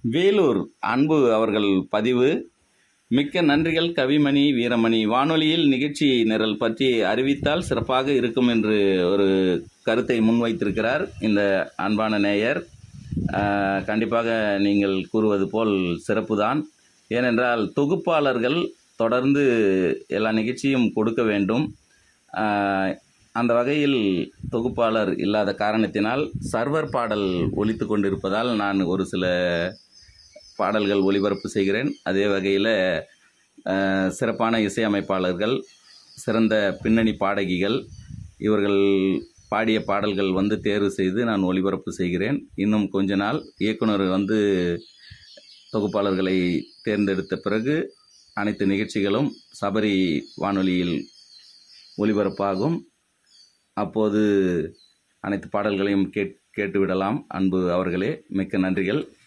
வேலூர் அன்பு அவர்கள் பதிவு மிக்க நன்றிகள் கவிமணி வீரமணி வானொலியில் நிகழ்ச்சி நிரல் பற்றி அறிவித்தால் சிறப்பாக இருக்கும் என்று ஒரு கருத்தை முன்வைத்திருக்கிறார் இந்த அன்பான நேயர் ஆஹ், கண்டிப்பாக நீங்கள் கூறுவது போல் சிறப்புதான் ஏனென்றால் தொகுப்பாளர்கள் தொடர்ந்து எல்லா நிகழ்ச்சியும் கொடுக்க வேண்டும் ஆஹ், அந்த வகையில் தொகுப்பாளர் இல்லாத காரணத்தினால் சர்வர் பாடல் ஒலித்து கொண்டிருப்பதால் நான் ஒரு சில பாடல்கள் ஒளிபரப்பு செய்கிறேன் அதே வகையில் அஹ், சிறப்பான இசையமைப்பாளர்கள் சிறந்த பின்னணி பாடகிகள் இவர்கள் பாடிய பாடல்கள் வந்து தேர்வு செய்து நான் ஒளிபரப்பு செய்கிறேன் இன்னும் கொஞ்ச நாள் இயக்குனர் வந்து தொகுப்பாளர்களை தேர்ந்தெடுத்த பிறகு அனைத்து நிகழ்ச்சிகளும் சபரி வானொலியில் ஒளிபரப்பாகும் அப்போது அனைத்து பாடல்களையும் கேட் கேட்டுவிடலாம் அன்பு அவர்களே மிக்க நன்றிகள்